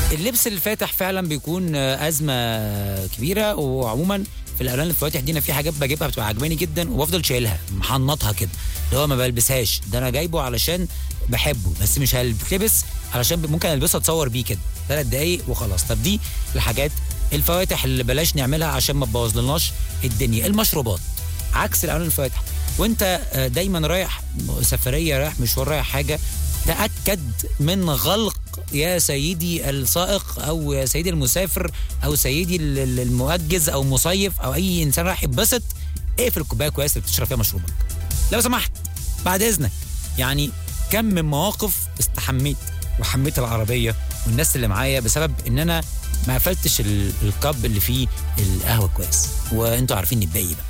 اللبس الفاتح فعلا بيكون آه، ازمه كبيره وعموما في الالوان الفواتح دي انا في حاجات بجيبها بتبقى عجباني جدا وبفضل شايلها محنطها كده اللي هو ما بلبسهاش ده انا جايبه علشان بحبه بس مش هلبس علشان ممكن البسه اتصور بيه كده ثلاث دقايق وخلاص طب دي الحاجات الفواتح اللي بلاش نعملها عشان ما تبوظلناش الدنيا المشروبات عكس الالوان الفواتح وانت آه، دايما رايح سفريه رايح مشوار رايح حاجه تاكد من غلق يا سيدي السائق او يا سيدي المسافر او سيدي ال- ال- المؤجز او مصيف او اي انسان رايح يتبسط اقفل الكوبايه كويس اللي بتشرب فيها مشروبك لو سمحت بعد اذنك يعني كم من مواقف استحميت وحميت العربيه والناس اللي معايا بسبب ان انا ما قفلتش ال- الكب اللي فيه القهوه كويس وانتوا عارفين الباقي بقى